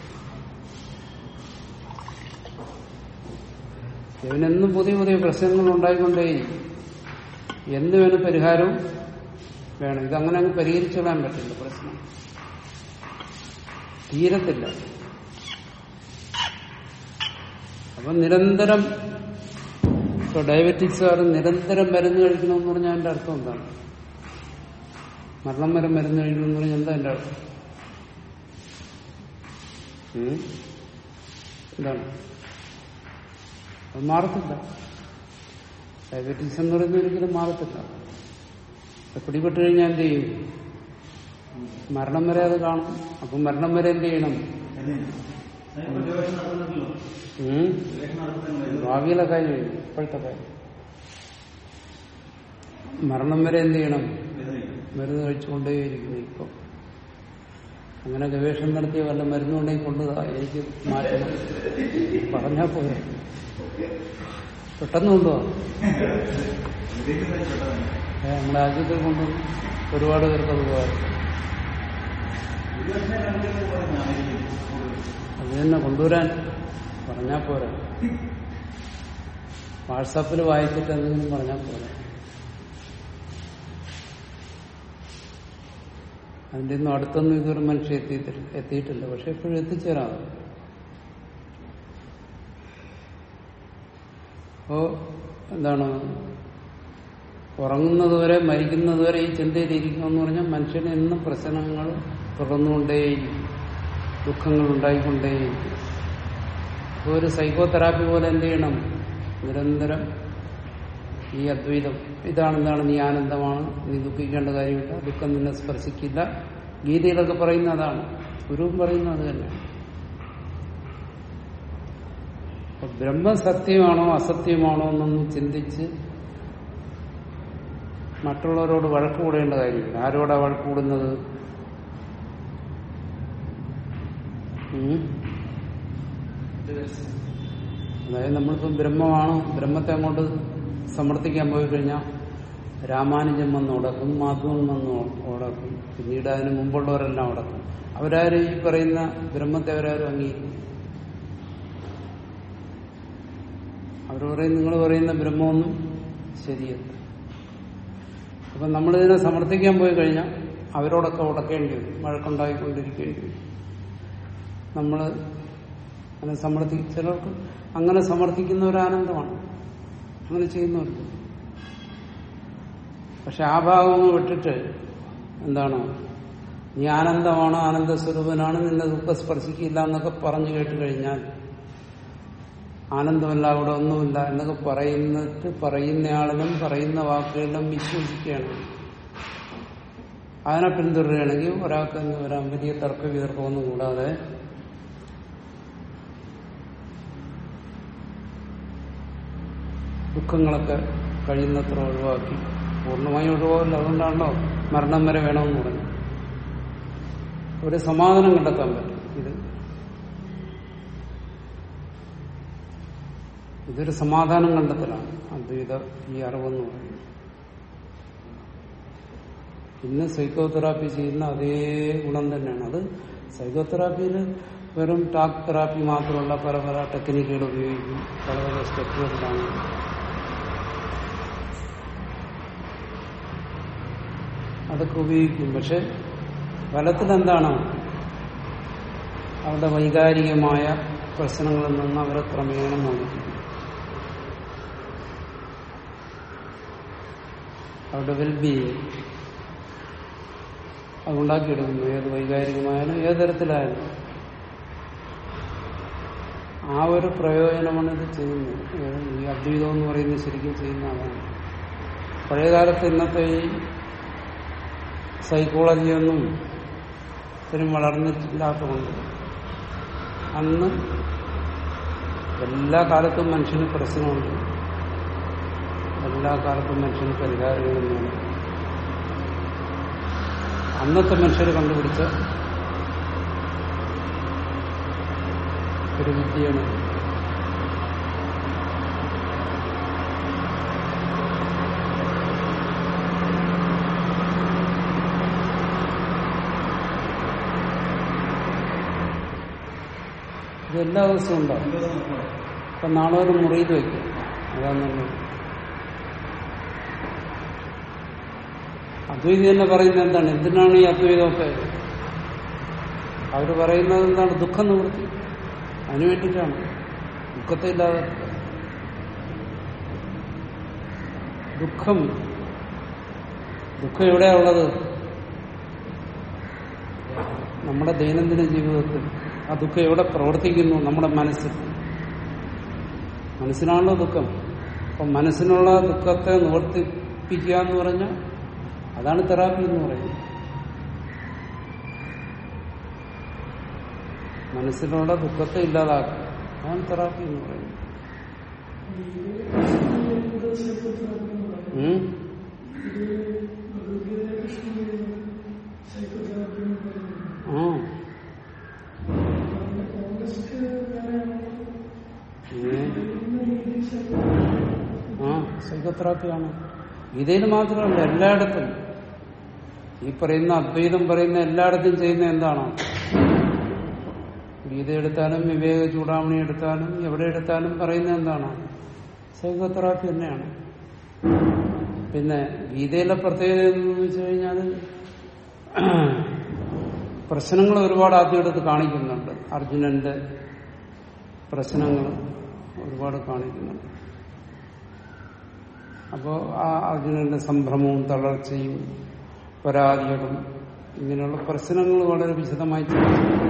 ഇവനെന്നും പുതിയ പുതിയ പ്രശ്നങ്ങൾ ഉണ്ടായിക്കൊണ്ടേയിരിക്കും എന്ത് വേണം പരിഹാരവും വേണം ഇതങ്ങനെ അങ്ങ് പരിഹരിച്ചുകൊള്ളാൻ പറ്റില്ല പ്രശ്നം തീരത്തില്ല അപ്പൊ നിരന്തരം ഇപ്പൊ ഡയബറ്റിക്സുകാർ നിരന്തരം മരുന്ന് കഴിക്കണമെന്ന് പറഞ്ഞാൽ അതിന്റെ അർത്ഥം എന്താണ് മരണം വരെ മരുന്ന് കഴിക്കണമെന്ന് പറഞ്ഞാൽ എന്താ എന്റെ അർത്ഥം ഉം? എന്താണ് അത് മാറത്തില്ല ഡയബറ്റീസ് എന്ന് പറയുന്നത് ഒരിക്കലും മാറത്തില്ല അത് പിടിപെട്ട് കഴിഞ്ഞാൽ എന്ത് ചെയ്യും മരണം വരെ അത് കാണും അപ്പം മരണം വരെ എന്ത് ചെയ്യണം ഉം? ഭാവിയിലെ കാര്യം കഴിഞ്ഞു. ഇപ്പോഴത്തെ കാര്യം മരണം വരെ എന്ത് ചെയ്യണം മരുന്ന് കഴിച്ചുകൊണ്ടേയിരിക്കുന്നു ഇപ്പൊ അങ്ങനെ ഗവേഷണം നടത്തിയ വല്ല മരുന്നുണ്ടെങ്കിൽ കൊണ്ടുതാ എനിക്ക് മാറ്റണം പറഞ്ഞാ പോരെ പെട്ടെന്ന് കൊണ്ടുപോവാ ഏ, നമ്മുടെ രാജ്യത്തിൽ കൊണ്ട് ഒരുപാട് പേർക്ക് അത് പോകാം അത് തന്നെ കൊണ്ടുവരാൻ പറഞ്ഞാ പോരാ വാട്സാപ്പിൽ വായിച്ചിട്ട് എന്തെങ്കിലും പറഞ്ഞാൽ പോരാ അതിന്റെ ഒന്നും അടുത്തൊന്നും ഇതൊരു മനുഷ്യൻ എത്തിയിട്ടില്ല എത്തിയിട്ടില്ല പക്ഷെ എപ്പോഴും എത്തിച്ചേരാം അപ്പോ എന്താണ് ഉറങ്ങുന്നതുവരെ മരിക്കുന്നതുവരെ ഈ ചിന്തയിലിരിക്കണമെന്ന് പറഞ്ഞാൽ മനുഷ്യന് എന്നും പ്രശ്നങ്ങൾ തുടർന്നുകൊണ്ടേയിരിക്കും ദുഃഖങ്ങൾ ഉണ്ടായിക്കൊണ്ടേയിരിക്കും അപ്പോൾ ഒരു സൈക്കോതെറാപ്പി പോലെ എന്ത് ചെയ്യണം നിരന്തരം ഈ അദ്വൈതം ഇതാണെന്താണ് നീ ആനന്ദമാണ് നീ ദുഃഖിക്കേണ്ട കാര്യമില്ല ദുഃഖം നിന്നെ സ്പർശിക്കില്ല ഗീതയിലൊക്കെ പറയുന്ന അതാണ് ഗുരുവും പറയുന്നത് അത് തന്നെ അപ്പൊ ബ്രഹ്മം സത്യമാണോ അസത്യമാണോ എന്നൊന്നും ചിന്തിച്ച് മറ്റുള്ളവരോട് വഴക്ക് കൂടേണ്ട കാര്യമില്ല ആരോടാ വഴക്ക് കൂടുന്നത് ഉം? അതായത് നമ്മളിപ്പം ബ്രഹ്മമാണ് ബ്രഹ്മത്തെ അങ്ങോട്ട് സമർത്ഥിക്കാൻ പോയി കഴിഞ്ഞാൽ രാമാനുജൻ വന്ന് ഉടക്കും മാധവൻ വന്ന് ഉടക്കും പിന്നീട് അതിന് മുമ്പുള്ളവരെല്ലാം ഉടക്കും അവരാരും ഈ പറയുന്ന ബ്രഹ്മത്തെ അവരാരും അംഗീകരിക്കും അവർ പറയും നിങ്ങൾ പറയുന്ന ബ്രഹ്മമൊന്നും ശരിയല്ല അപ്പൊ നമ്മളിതിനെ സമർത്ഥിക്കാൻ പോയി കഴിഞ്ഞാൽ അവരോടൊക്കെ ഉടക്കേണ്ടി വരും വഴക്കുണ്ടായിക്കൊണ്ടിരിക്കേണ്ടി വരും നമ്മൾ അങ്ങനെ സമർത്ഥി ചിലർക്ക് അങ്ങനെ സമർത്ഥിക്കുന്ന ഒരു ആനന്ദമാണ് അങ്ങനെ ചെയ്യുന്നവർക്ക് പക്ഷെ ആ ഭാഗം വിട്ടിട്ട് എന്താണ് നീ ആനന്ദമാണ് ആനന്ദ സ്വരൂപനാണ് നിന്നെ ദുഃഖം സ്പർശിക്കില്ല എന്നൊക്കെ പറഞ്ഞു കേട്ട് കഴിഞ്ഞാൽ ആനന്ദമല്ല അവിടെ ഒന്നുമില്ല എന്നൊക്കെ പറയുന്നിട്ട് പറയുന്നയാളിനും പറയുന്ന വാക്കുകളിലും വിശ്വസിക്കുകയാണ് അതിനെ പിന്തുടരുകയാണെങ്കിൽ ഒരാൾക്ക് എന്ന് വരാൻ വലിയ തർക്ക വിതർക്കമൊന്നും കൂടാതെ ദുഃഖങ്ങളൊക്കെ കഴിയുന്നത്ര ഒഴിവാക്കി പൂർണ്ണമായി ഒഴിവാകില്ല അതുകൊണ്ടാണല്ലോ മരണം വരെ വേണമെന്ന് പറഞ്ഞു ഒരു സമാധാനം കണ്ടെത്താൻ പറ്റും ഇത് ഇതൊരു സമാധാനം കണ്ടെത്തലാണ് അദ്വൈത ഈ അറിവെന്ന് പറയുന്നത് ഇന്ന് സൈക്കോതെറാപ്പി ചെയ്യുന്ന അതേ ഗുണം തന്നെയാണ് അത് സൈക്കോതെറാപ്പിയിൽ വെറും ടാക്ക് തെറാപ്പി മാത്രമല്ല പല പല ടെക്നിക്കുകൾ ഉപയോഗിക്കും പല പല സ്റ്റെപ്പുകളിലാണ് അതൊക്കെ ഉപയോഗിക്കും പക്ഷെ ഫലത്തിൽ എന്താണ് അവരുടെ വൈകാരികമായ പ്രശ്നങ്ങളിൽ നിന്ന് അവരെ ക്രമേണ മോചിപ്പിക്കും അവരുടെ വെൽബീയിങ് അതുണ്ടാക്കിയെടുക്കുന്നു ഏത് വൈകാരികമായാലും ഏത് തരത്തിലായാലും ആ ഒരു പ്രയോജനമാണ് ഇത് ചെയ്യുന്നത് ഏത് ഈ അദ്വൈതം എന്ന് പറയുന്നത് ശരിക്കും ചെയ്യുന്ന അതാണ് പഴയകാലത്ത് ഇന്നത്തെ ഈ സൈക്കോളജിയൊന്നും ഇത്രയും വളർന്നിട്ടില്ലാത്തതുകൊണ്ട് അന്ന് എല്ലാ കാലത്തും മനുഷ്യന് പ്രശ്നമുണ്ട് എല്ലാ കാലത്തും മനുഷ്യന് പരിഹാരങ്ങളൊന്നുമില്ല അന്നത്തെ മനുഷ്യർ കണ്ടുപിടിച്ച ഒരു വിദ്യയാണ് ഇത് എല്ലാ ദിവസവും ഉണ്ടാവും അപ്പൊ നാളെ ഒരു മുറിയിൽ വയ്ക്കും അതാണ് നല്ലത് അദ്വൈതി തന്നെ പറയുന്നത് എന്താണ് എന്തിനാണ് ഈ അദ്വൈതമൊക്കെ അവര് പറയുന്നത് എന്താണ് ദുഃഖം നിവൃത്തി അതിനു വേണ്ടിയിട്ടാണ് ദുഃഖത്തെ ഇല്ലാതെ ദുഃഖം ദുഃഖം എവിടെയാ ഉള്ളത് നമ്മുടെ ദൈനംദിന ജീവിതത്തിൽ ആ ദുഃഖം എവിടെ പ്രവർത്തിക്കുന്നു നമ്മുടെ മനസ്സിൽ മനസ്സിനാണല്ലോ ദുഃഖം അപ്പൊ മനസ്സിനുള്ള ദുഃഖത്തെ നിവർത്തിപ്പിക്കുക എന്ന് പറഞ്ഞാൽ അതാണ് തെറാപ്പി എന്ന് പറയുന്നത് മനസ്സിലുള്ള ദുഃഖത്തെ ഇല്ലാതാക്കുക അതാണ് തെറാപ്പി എന്ന് പറയുന്നത് ഉം? ആ ഏ? ആ സൈക്കോതെറാപ്പിയാണ് ഗീതയിൽ മാത്രമല്ല എല്ലായിടത്തും ഈ പറയുന്ന അദ്വൈതം പറയുന്ന എല്ലായിടത്തും ചെയ്യുന്ന എന്താണ് ഗീത എടുത്താലും വിവേക ചൂടാമണി എടുത്താലും എവിടെ എടുത്താലും പറയുന്ന എന്താണ് സൈക്കോതെറാപ്പി തന്നെയാണ് പിന്നെ ഗീതയിലെ പ്രത്യേകത എന്ന് വെച്ച് കഴിഞ്ഞാൽ പ്രശ്നങ്ങൾ ഒരുപാട് ആദ്യം എടുത്ത് കാണിക്കുന്നുണ്ട് അർജുനന്റെ പ്രശ്നങ്ങൾ ഒരുപാട് കാണിക്കുന്നുണ്ട് അപ്പോ ആ അർജുനന്റെ സംഭ്രമവും തളർച്ചയും പരാതികളും ഇങ്ങനെയുള്ള പ്രശ്നങ്ങൾ വളരെ വിശദമായി ചർച്ച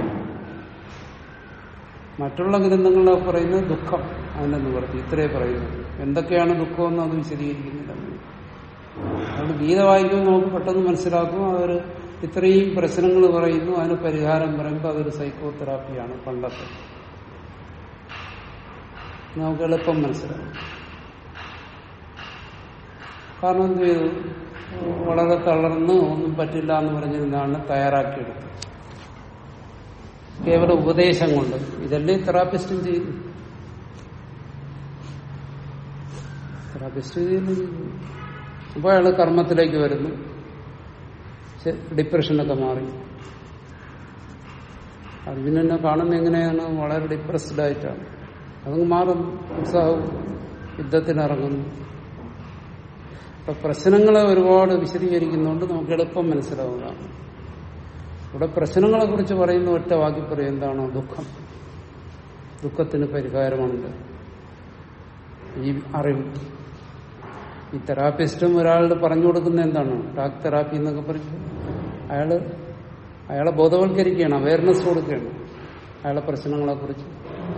മറ്റുള്ള ഗ്രന്ഥങ്ങളിലൊക്കെ പറയുന്നത് ദുഃഖം അതിന്റെ നിവർത്തി ഇത്രേ പറയുന്നു എന്തൊക്കെയാണ് ദുഃഖമെന്ന് അത് വിശദീകരിക്കുന്നില്ല അതുകൊണ്ട് ഗീത വായിക്കുമ്പോൾ നമുക്ക് പെട്ടെന്ന് മനസ്സിലാക്കും അവർ ഇത്രയും പ്രശ്നങ്ങൾ പറയുന്നു അതിന് പരിഹാരം പറയുമ്പോൾ അതൊരു സൈക്കോ തെറാപ്പിയാണ് പണ്ടത്തെ നമുക്ക് എളുപ്പം മനസ്സിലാവും കാരണം എന്ത് ചെയ്തു വളരെ തളർന്ന് ഒന്നും പറ്റില്ല എന്ന് പറഞ്ഞിരുന്നാണ് തയ്യാറാക്കിയെടുത്തത് കേവല ഉപദേശം കൊണ്ട് ഇതല്ലേ തെറാപ്പിസ്റ്റും ചെയ്യുന്നു തെറാപ്പിസ്റ്റ് ചെയ്യുന്നു അപ്പോൾ അയാൾ കർമ്മത്തിലേക്ക് വരുന്നു ശ- ഡിപ്രഷനൊക്കെ മാറി അർജുനനെ കാണുന്ന എങ്ങനെയാണ് വളരെ ഡിപ്രസ്ഡ് ആയിട്ടാണ് അതങ്ങ് മാറുന്നു ഉത്സാഹവും യുദ്ധത്തിനിറങ്ങുന്നു അപ്പൊ പ്രശ്നങ്ങളെ ഒരുപാട് വിശദീകരിക്കുന്നതുകൊണ്ട് നമുക്ക് എളുപ്പം മനസ്സിലാവുന്നതാണ് ഇവിടെ പ്രശ്നങ്ങളെ കുറിച്ച് പറയുന്ന ഒറ്റ വാക്കി പറയും എന്താണ് ദുഃഖം ദുഃഖത്തിന് പരിഹാരമുണ്ട് ഈ അറിവ് ഈ തെറാപ്പിസ്റ്റും ഒരാളോട് പറഞ്ഞു കൊടുക്കുന്ന എന്താണ് ടാക് തെറാപ്പി എന്നൊക്കെ പറഞ്ഞു അയാള് അയാളെ ബോധവൽക്കരിക്കുകയാണ് അവയർനെസ് കൊടുക്കുകയാണ് അയാളെ പ്രശ്നങ്ങളെ കുറിച്ച്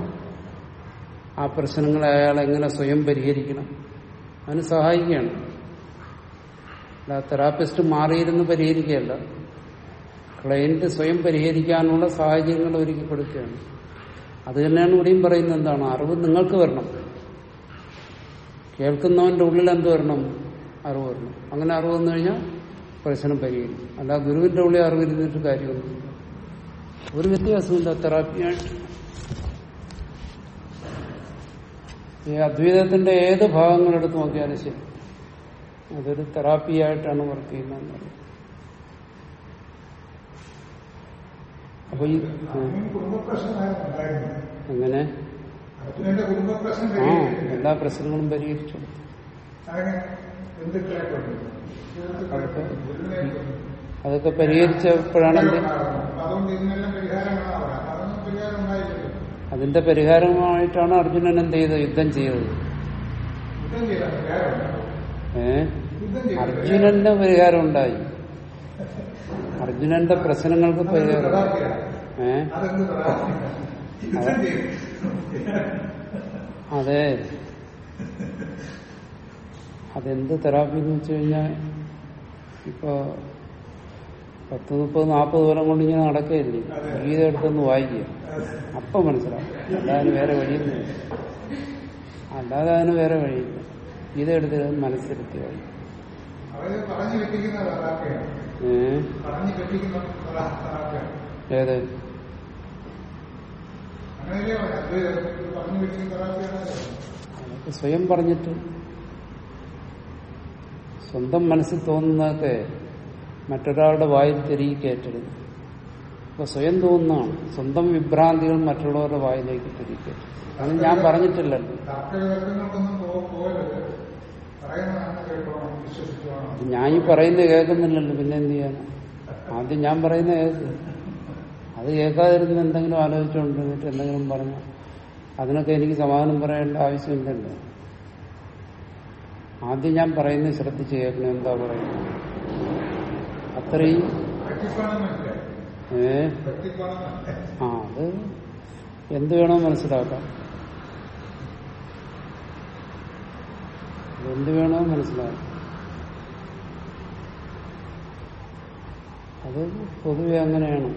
ആ പ്രശ്നങ്ങളെ അയാൾ എങ്ങനെ സ്വയം പരിഹരിക്കണം അതിന് സഹായിക്കുകയാണ് അല്ല തെറാപ്പിസ്റ്റ് മാറിയിരുന്ന് പരിഹരിക്കുകയല്ല ക്ലയന്റ് സ്വയം പരിഹരിക്കാനുള്ള സാഹചര്യങ്ങൾ ഒരുക്കി കൊടുക്കുകയാണ് അത് തന്നെയാണ് ഇവിടെയും പറയുന്നത് എന്താണ് അറിവ് നിങ്ങൾക്ക് വരണം കേൾക്കുന്നവന്റെ ഉള്ളിൽ എന്ത് വരണം അറിവ് വരണം അങ്ങനെ അറിവ് വന്നു കഴിഞ്ഞാൽ പ്രശ്നം പരിഹരിക്കും അല്ല ഗുരുവിന്റെ ഉള്ളിൽ അറിവിരുന്നിട്ട് കാര്യമൊന്നുമില്ല ഒരു വ്യത്യാസമില്ല തെറാപ്പിയായിട്ട് ഈ അദ്വൈതത്തിന്റെ ഏത് ഭാഗങ്ങൾ എടുത്ത് നോക്കിയാലും ശരി അതൊരു തെറാപ്പിയായിട്ടാണ് വർക്ക് ചെയ്യുന്നത് അപ്പൊ ഈ ആ, കുടുംബ പ്രശ്നമായിരുന്നു ഉണ്ടായിരുന്നത് അങ്ങനെ അർജുനന്റെ കുടുംബ പ്രശ്നം ആ എല്ലാ പ്രശ്നങ്ങളും പരിഹരിച്ചു അങ്ങനെ ബന്ധുക്കളെ കൊണ്ട് അതൊക്കെ ഗുരുവിനെ കൊണ്ട് അതൊക്കെ പരിഹരിച്ചപ്പോഴാണ് എന്ത് അപ്പൊ അതുകൊണ്ട് ഇതിനെല്ലാം പരിഹാരമാണ് അവിടെ അതൊന്നും പരിഹാരം ഉണ്ടായില്ലല്ലോ അതിന്റെ പരിഹാരമായിട്ടാണ് അർജുനൻ എന്ത് ചെയ്തത് യുദ്ധം ചെയ്തത് യുദ്ധം ചെയ്താൽ പരിഹാരം ഉണ്ടാവും ഏ യുദ്ധം ചെയ്താൽ അർജുനന്റെ പരിഹാരം ഉണ്ടായി അർജുനന്റെ പ്രശ്നങ്ങൾക്ക് അതെന്ത് പരിഹാരം തടാക്കിയാണ് ഏ അതെന്ത് തടാക്കിയാണ് യുദ്ധം ചെയ്തു അതെ അതെന്ത് തെറാപ്പി എന്ന് വെച്ച് കഴിഞ്ഞാൽ ഇപ്പൊ പത്ത് മുപ്പത് നാൽപ്പത് കൊല്ലം കൊണ്ട് ഇങ്ങനെ നടക്കുകയില്ലേ ഗീത എടുത്തൊന്ന് വായിക്കുക അപ്പൊ മനസ്സിലാവും അല്ലാതെ വേറെ വഴിയൊന്നുമില്ല അല്ലാതെ അതിന് വേറെ വഴിയില്ല ഗീത എടുത്ത് മനസ്സിലെത്തി വായിക്കും അവര് പറഞ്ഞു കെട്ടിക്കുന്ന തടാക്കയാണ് ഏ പറഞ്ഞു കെട്ടിക്കുന്ന തടാ- തടാക്കയാണ് ഏത് അങ്ങനെയല്ലേ അദ്വൈതം ഇത് പറഞ്ഞു കെട്ടിക്കുന്ന തടാക്കയാണ് അതൊക്കെ സ്വയം പറഞ്ഞിട്ട് സ്വന്തം മനസ്സിൽ തോന്നുന്നതൊക്കെ മറ്റൊരാളുടെ വായിൽ തിരികെ കയറ്റരുത് അപ്പൊ സ്വയം തോന്നുന്നതാണ് സ്വന്തം വിഭ്രാന്തികൾ മറ്റുള്ളവരുടെ വായിലേക്ക് തിരികെ കയറ്റരുത് അത് ഞാൻ പറഞ്ഞിട്ടില്ലല്ലോ തർക്കവിതർക്കങ്ങൾക്കൊന്നും പോ- പോകരുത് പറയുന്നതാണ് കേൾക്കണം വിശ്വസിക്കണം ഞാൻ ഈ പറയുന്നത് കേൾക്കുന്നില്ലല്ലോ പിന്നെ എന്ത് ചെയ്യാനാ ആദ്യം ഞാൻ പറയുന്ന കേൾക്ക് അത് കേൾക്കാതിരുന്ന് എന്തെങ്കിലും ആലോചിച്ചുകൊണ്ടിരുന്നിട്ട് എന്തെങ്കിലും പറഞ്ഞ അതിനൊക്കെ എനിക്ക് സമാധാനം പറയേണ്ട ആവശ്യമില്ലല്ലോ ആദ്യം ഞാൻ പറയുന്നത് ശ്രദ്ധിച്ച് കേൾക്കണം എന്താ പറയുന്നത് അത്രയും പറ്റിപ്പണം മനസ്സിലായി ഏ പറ്റിപ്പണം മനസ്സിലായി ആ അത് എന്ത് വേണോ മനസ്സിലാക്കാം എന്ത് വേണോ മനസ്സിലാക്കാം അത് പൊതുവെ അങ്ങനെയാണ്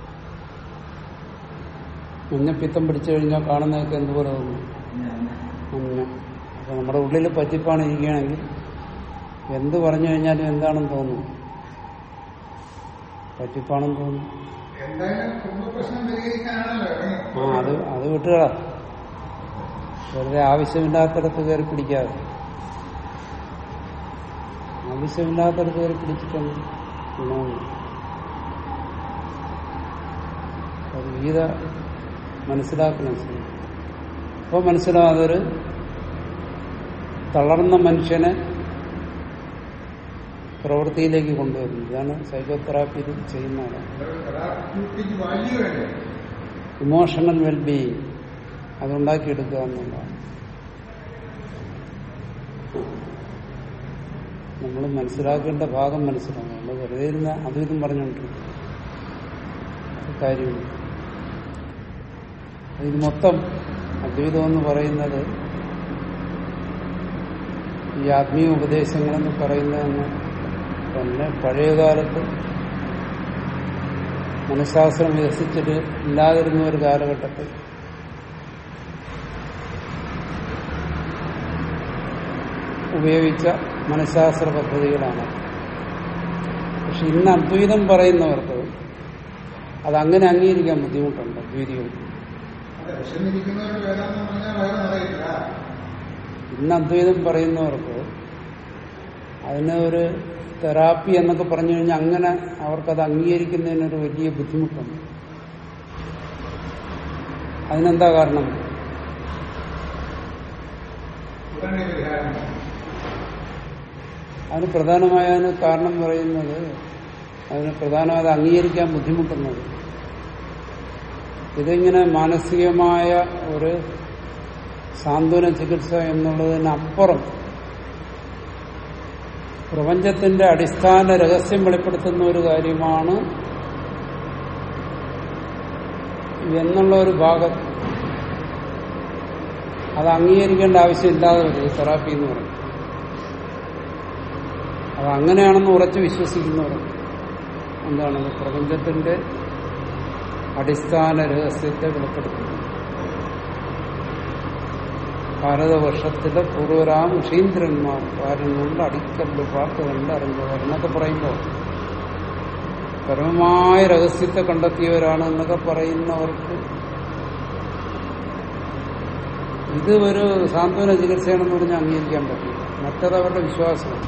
മഞ്ഞപ്പിത്തം പിടിച്ചു കഴിഞ്ഞാൽ കാണുന്നതൊക്കെ എന്തുപോലെ തോന്നും മഞ്ഞ അപ്പൊ നമ്മുടെ ഉള്ളിൽ പറ്റിപ്പാണ് ഇരിക്കുകയാണെങ്കിൽ എന്ത് പറഞ്ഞു കഴിഞ്ഞാലും എന്താണെന്ന് തോന്നും പറ്റിപ്പാണെന്ന് തോന്നും എന്തായാലും കുടുംബപ്രശ്നം പരിഹരിക്കാനാണല്ലോ ഇറങ്ങിയത്. ആ അത് അത് വിട്ടുകളാ വെറുതെ ആവശ്യമില്ലാത്തടത്ത് കയറി പിടിക്കാതെ ആവശ്യമില്ലാത്തടത്ത് കയറി പിടിച്ചിട്ടുണ്ട് ഗുണമൊന്നും അത് ഗീത മനസ്സിലാക്കണം ശരി. അപ്പൊ മനസ്സിലാവും അതൊരു തളർന്ന മനുഷ്യനെ പ്രവൃത്തിയിലേക്ക് കൊണ്ടുവരുന്നു ഇതാണ് സൈക്കോതെറാപ്പിയിൽ ചെയ്യുന്നതാണ് ഒരു തെറാപ്യൂട്ടിക് വാല്യൂ വേണ്ടേ ഇമോഷണൽ വെൽബീയിങ് അതുണ്ടാക്കിയെടുക്കുക എന്നുള്ളതാണ് നമ്മൾ മനസ്സിലാക്കേണ്ട ഭാഗം മനസ്സിലാക്കണം നമ്മൾ വെറുതെ ഇരുന്ന് അതും ഇതും പറഞ്ഞുകൊണ്ടിരിക്കും അത് കാര്യമില്ല ഇത് മൊത്തം അദ്വൈതം എന്ന് പറയുന്നത് ഈ ആത്മീയ ഉപദേശങ്ങളെന്ന് പറയുന്നതെന്ന് തന്നെ പഴയകാലത്ത് മനഃശാസ്ത്രം വികസിച്ചിട്ട് ഇല്ലാതിരുന്ന ഒരു കാലഘട്ടത്തിൽ ഉപയോഗിച്ച മനഃശാസ്ത്ര പദ്ധതികളാണ് പക്ഷെ ഇന്ന് അദ്വൈതം പറയുന്നവർക്ക് അതങ്ങനെ അംഗീകരിക്കാൻ ബുദ്ധിമുട്ടുണ്ട് അദ്വൈതികൾ അതെ വിഷമിരിക്കുന്നവരുടെ വേദാന്തം പറഞ്ഞാൽ വയറ് നിറയില്ല ഇന്ന് അദ്വൈതം പറയുന്നവർക്ക് അതിന് ഒരു തെറാപ്പി എന്നൊക്കെ പറഞ്ഞു കഴിഞ്ഞാൽ അങ്ങനെ അവർക്കത് അംഗീകരിക്കുന്നതിനൊരു വലിയ ബുദ്ധിമുട്ടുണ്ട് അതിനെന്താ കാരണം ഉടനെ പരിഹാരം അതിന് പ്രധാനമായ അതിന് കാരണം പറയുന്നത് അതിന് പ്രധാനമായത് അംഗീകരിക്കാൻ ബുദ്ധിമുട്ടുന്നത് ഇതിങ്ങനെ മാനസികമായ ഒരു സാന്ത്വന ചികിത്സ എന്നുള്ളതിനപ്പുറം പ്രപഞ്ചത്തിന്റെ അടിസ്ഥാന രഹസ്യം വെളിപ്പെടുത്തുന്ന ഒരു കാര്യമാണ് എന്നുള്ള ഒരു ഭാഗം അത് അംഗീകരിക്കേണ്ട ആവശ്യമില്ലാതെ വരും ഈ തെറാപ്പി എന്ന് പറയും അത് അങ്ങനെയാണെന്ന് ഉറച്ചു വിശ്വസിക്കുന്നവർ എന്താണ് പ്രപഞ്ചത്തിന്റെ അടിസ്ഥാന രഹസ്യത്തെ വെളിപ്പെടുത്തുന്നു ഭാരതവർഷത്തിലെ പൂർവരാം ഋഷീന്ദ്രന്മാർ കാര്യം കൊണ്ട് അടിക്കല്ല് പാട്ട് കണ്ട് അറിഞ്ഞവർ എന്നൊക്കെ പറയുമ്പോൾ പരമമായ രഹസ്യത്തെ കണ്ടെത്തിയവരാണ് എന്നൊക്കെ പറയുന്നവർക്ക് ഇത് ഒരു സാന്ത്വന ചികിത്സയാണെന്ന് പറഞ്ഞാൽ അംഗീകരിക്കാൻ പറ്റില്ല മറ്റത് അവരുടെ വിശ്വാസമാണ്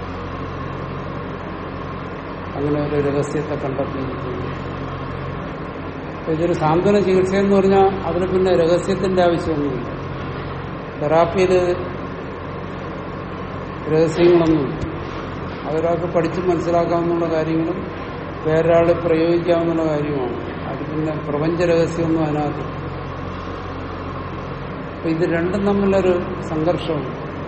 അങ്ങനെ ഒരു രഹസ്യത്തെ കണ്ടെത്തിയിരിക്കുന്നു അപ്പൊ ഇതൊരു സാന്ത്വന ചികിത്സ എന്ന് പറഞ്ഞാൽ അതിന് പിന്നെ രഹസ്യത്തിന്റെ ആവശ്യമൊന്നുമില്ല തെറാപ്പിയിൽ രഹസ്യങ്ങളൊന്നുമില്ല അതൊരാൾക്ക് പഠിച്ച് മനസ്സിലാക്കാവുന്ന കാര്യങ്ങളും വേറൊരാളെ പ്രയോഗിക്കാവുന്ന കാര്യമാണ് അത് പിന്നെ പ്രപഞ്ച രഹസ്യമൊന്നും അതിനകത്ത് അപ്പൊ ഇത് രണ്ടും തമ്മിലൊരു സംഘർഷമുണ്ട്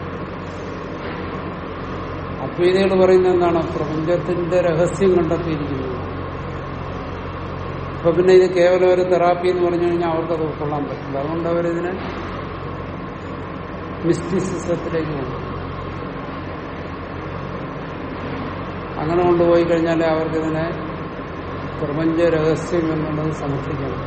അദ്വൈതികൾ പറയുന്നത് എന്താണ് പ്രപഞ്ചത്തിന്റെ രഹസ്യം കണ്ടെത്തിയിരിക്കുന്നത് അപ്പൊ പിന്നെ ഇത് കേവലം ഒരു തെറാപ്പി എന്ന് പറഞ്ഞു കഴിഞ്ഞാൽ അവർക്കത് ഉൾക്കൊള്ളാൻ പറ്റില്ല അതുകൊണ്ട് അവരിതിനെ മിസ്റ്റിസിസത്തിലേക്ക് കൊണ്ടു അങ്ങനെ കൊണ്ടുപോയി കഴിഞ്ഞാൽ അവർക്കിതിനെ പ്രപഞ്ച രഹസ്യം എന്നുള്ളത് സമർത്ഥിക്കണം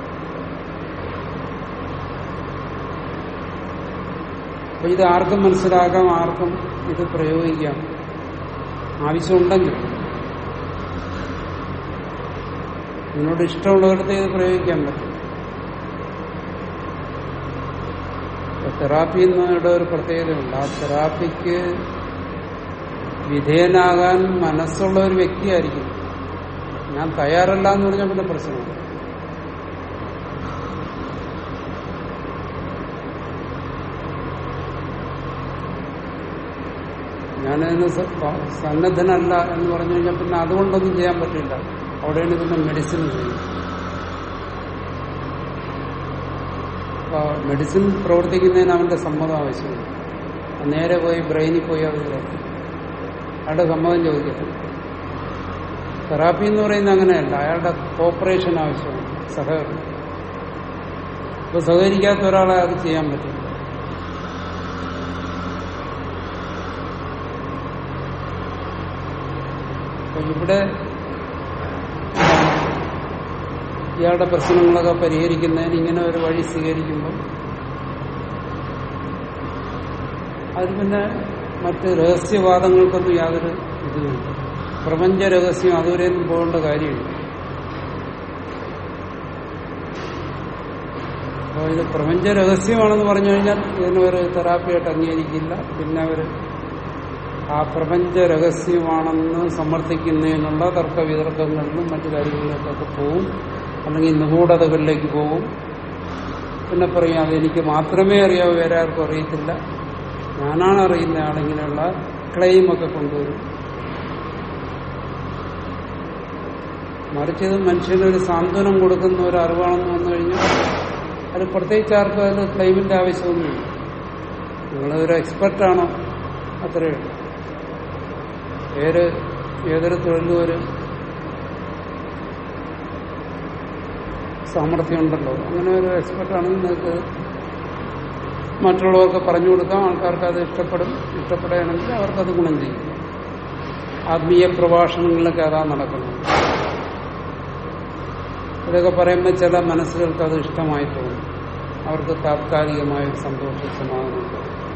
അപ്പൊ ഇത് ആർക്കും മനസ്സിലാക്കാം ആർക്കും ഇത് പ്രയോഗിക്കാം ആവശ്യമുണ്ടെങ്കിൽ നിന്നോട് ഇഷ്ടമുള്ളവർക്ക് ഇത് പ്രയോഗിക്കാൻ പറ്റും തെറാപ്പി എന്നയുടെ ഒരു പ്രത്യേകതയുണ്ട് ആ തെറാപ്പിക്ക് വിധേയനാകാൻ മനസ്സുള്ള ഒരു വ്യക്തിയായിരിക്കും ഞാൻ തയ്യാറല്ല എന്ന് പറഞ്ഞാൽ പിന്നെ പ്രശ്നമാണ് ഞാനതിന് സ- സന്നദ്ധനല്ല എന്ന് പറഞ്ഞു കഴിഞ്ഞാൽ പിന്നെ അതുകൊണ്ടൊന്നും ചെയ്യാൻ പറ്റില്ല അവിടെയാണ് പിന്നെ മെഡിസിൻ ചെയ്യുന്നത് അപ്പൊ മെഡിസിൻ പ്രവർത്തിക്കുന്നതിന് അവന്റെ സമ്മതം ആവശ്യമുണ്ട് നേരെ പോയി ബ്രെയിനിൽ പോയി അത് പ്രവർത്തിക്കും അയാളുടെ സമ്മതം ചോദിക്കത്തില്ല തെറാപ്പി എന്ന് പറയുന്നത് അങ്ങനെയല്ല അയാളുടെ കോപ്പറേഷൻ ആവശ്യമാണ് സഹകരണം ഇപ്പൊ സഹകരിക്കാത്ത ഒരാളെ അത് ചെയ്യാൻ പറ്റില്ല അപ്പൊ ഇവിടെ ഇയാളുടെ പ്രശ്നങ്ങളൊക്കെ പരിഹരിക്കുന്നതിന് ഇങ്ങനെ ഒരു വഴി സ്വീകരിക്കുമ്പോൾ അതിൽ പിന്നെ മറ്റ് രഹസ്യവാദങ്ങൾക്കൊന്നും യാതൊരു ഇതുമില്ല പ്രപഞ്ച രഹസ്യം അതുവരെയൊന്നും പോകേണ്ട കാര്യമില്ല അപ്പോൾ ഇത് പ്രപഞ്ച രഹസ്യമാണെന്ന് പറഞ്ഞു കഴിഞ്ഞാൽ ഇതിനെ ഒരു തെറാപ്പിയായിട്ട് അംഗീകരിക്കില്ല പിന്നെ അവർ ആ പ്രപഞ്ച രഹസ്യമാണെന്ന് സമർത്ഥിക്കുന്നതിനുള്ള തർക്ക വിതർക്കങ്ങളിലും മറ്റു കാര്യങ്ങളിലേക്കൊക്കെ പോവും അല്ലെങ്കിൽ നിഗൂഢതകളിലേക്ക് പോവും പിന്നെ പറയും അതെനിക്ക് മാത്രമേ അറിയാവൂ വേറെ ആർക്കും അറിയത്തില്ല ഞാനാണ് അറിയുന്ന ആളിങ്ങനെയുള്ള ക്ലെയിം ഒക്കെ കൊണ്ടുവരും മറിച്ച് ഇത് മനുഷ്യനൊരു സാന്ത്വനം കൊടുക്കുന്ന ഒരു അറിവാണെന്ന് വന്നു കഴിഞ്ഞാൽ അത് പ്രത്യേകിച്ച് ആർക്കും അത് ക്ലെയിമിന്റെ ആവശ്യമൊന്നുമില്ല നിങ്ങളൊരു എക്സ്പെർട്ടാണോ അത്രയേ ഉള്ളൂ ഏത് ഏതൊരു തൊഴിലും ഒരു സാമർഥ്യമുണ്ടല്ലോ അങ്ങനെ ഒരു എക്സ്പെർട്ടാണെങ്കിൽ നിങ്ങൾക്ക് മറ്റുള്ളവർക്ക് പറഞ്ഞു കൊടുക്കാം ആൾക്കാർക്ക് അത് ഇഷ്ടപ്പെടും ഇഷ്ടപ്പെടുകയാണെങ്കിൽ അവർക്കത് ഗുണം ചെയ്യും ആത്മീയ പ്രഭാഷണങ്ങളിലൊക്കെ അതാ നടക്കുന്നത് ഇതൊക്കെ പറയുമ്പോൾ ചില മനസ്സുകൾക്ക് അത് ഇഷ്ടമായി തോന്നും അവർക്ക് താത്കാലികമായ ഒരു സന്തോഷ സമാധാനം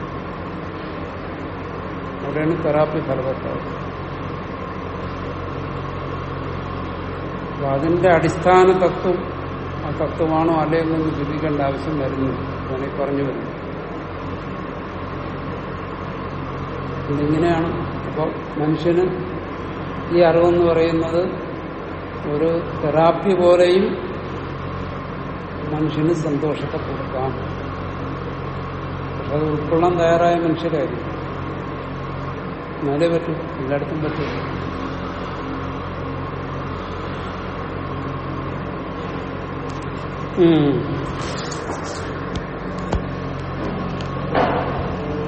അവിടെയാണ് തെറാപ്പി ഫലവത്താവുന്നത് അപ്പൊ അതിന്റെ അടിസ്ഥാന തത്വം ആ തത്വമാണോ അല്ലയെന്നൊന്ന് ചിന്തിക്കേണ്ട ആവശ്യം വരുന്നു ഞാനീ പറഞ്ഞു വരുന്നു ഇതിങ്ങനെയാണ് അപ്പോൾ മനുഷ്യന് ഈ അറിവെന്ന് പറയുന്നത് ഒരു തെറാപ്പി പോലെയും മനുഷ്യന് സന്തോഷത്തെ കൊടുക്കാം പക്ഷെ അത് ഉൾക്കൊള്ളാൻ തയ്യാറായ മനുഷ്യരായിരിക്കും എന്നാലേ പറ്റൂ എല്ലായിടത്തും പറ്റില്ല ഉം